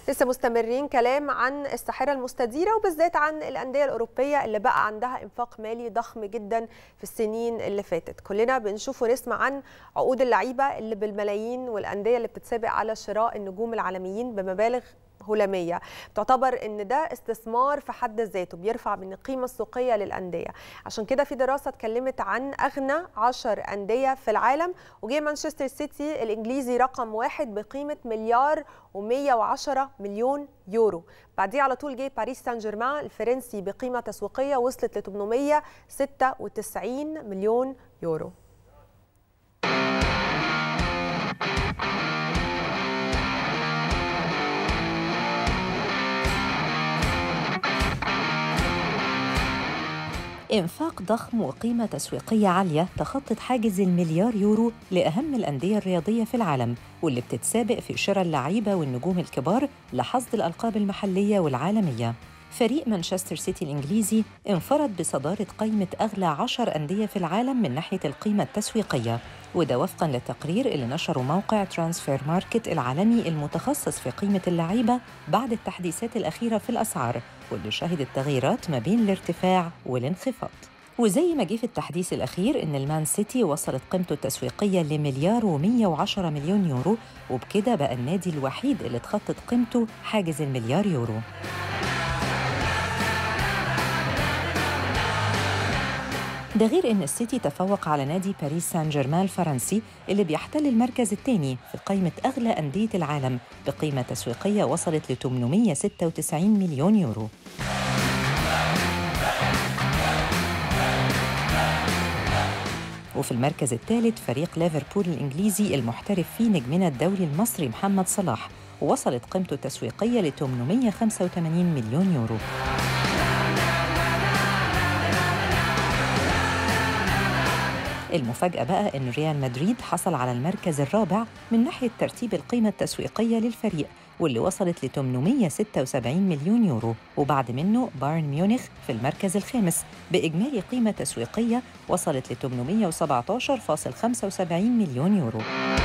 لسه مستمرين كلام عن الساحره المستديره وبالذات عن الانديه الاوروبيه اللي بقى عندها انفاق مالي ضخم جدا في السنين اللي فاتت كلنا بنشوف ونسمع عن عقود اللعيبه اللي بالملايين والانديه اللي بتتسابق على شراء النجوم العالميين بمبالغ هلاميه تعتبر ان ده استثمار في حد ذاته بيرفع من القيمه السوقيه للانديه عشان كده في دراسه اتكلمت عن اغنى 10 انديه في العالم وجه مانشستر سيتي الانجليزي رقم واحد بقيمه مليار و110 مليون يورو بعديه على طول جه باريس سان جيرمان الفرنسي بقيمه تسويقيه وصلت ل 896 مليون يورو إنفاق ضخم وقيمة تسويقية عالية تخطت حاجز المليار يورو لأهم الأندية الرياضية في العالم واللي بتتسابق في شراء اللعيبة والنجوم الكبار لحصد الألقاب المحلية والعالمية فريق مانشستر سيتي الإنجليزي انفرد بصدارة قائمة أغلى عشر أندية في العالم من ناحية القيمة التسويقية وده وفقا للتقرير اللي نشره موقع ترانسفير ماركت العالمي المتخصص في قيمة اللعيبة بعد التحديثات الأخيرة في الأسعار واللي شهدت تغييرات ما بين الارتفاع والانخفاض وزي ما جه في التحديث الأخير إن المان سيتي وصلت قيمته التسويقية لمليار و110 مليون يورو وبكده بقى النادي الوحيد اللي تخطت قيمته حاجز المليار يورو ده غير ان السيتي تفوق على نادي باريس سان جيرمان الفرنسي اللي بيحتل المركز الثاني في قائمه اغلى انديه العالم بقيمه تسويقيه وصلت ل 896 مليون يورو وفي المركز الثالث فريق ليفربول الإنجليزي المحترف فيه نجمنا الدولي المصري محمد صلاح ووصلت قيمته التسويقية ل 885 مليون يورو المفاجأة بقى إن ريال مدريد حصل على المركز الرابع من ناحية ترتيب القيمة التسويقية للفريق واللي وصلت ل 876 مليون يورو وبعد منه بايرن ميونخ في المركز الخامس بإجمالي قيمة تسويقية وصلت ل 817.75 مليون يورو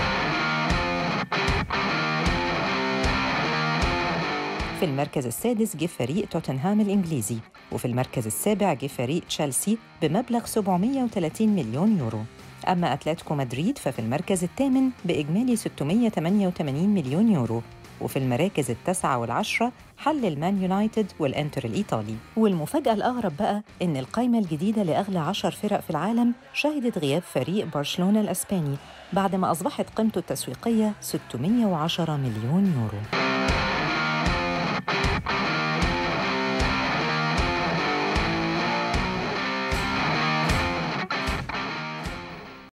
في المركز السادس جه فريق توتنهام الإنجليزي وفي المركز السابع جه فريق تشيلسي بمبلغ 730 مليون يورو أما أتلتيكو مدريد ففي المركز الثامن بإجمالي 688 مليون يورو وفي المراكز التاسعة والعشرة حل المان يونايتد والانتر الإيطالي والمفاجأة الأغرب بقى إن القائمة الجديدة لأغلى عشر فرق في العالم شهدت غياب فريق برشلونة الأسباني بعد ما أصبحت قيمته التسويقية 610 مليون يورو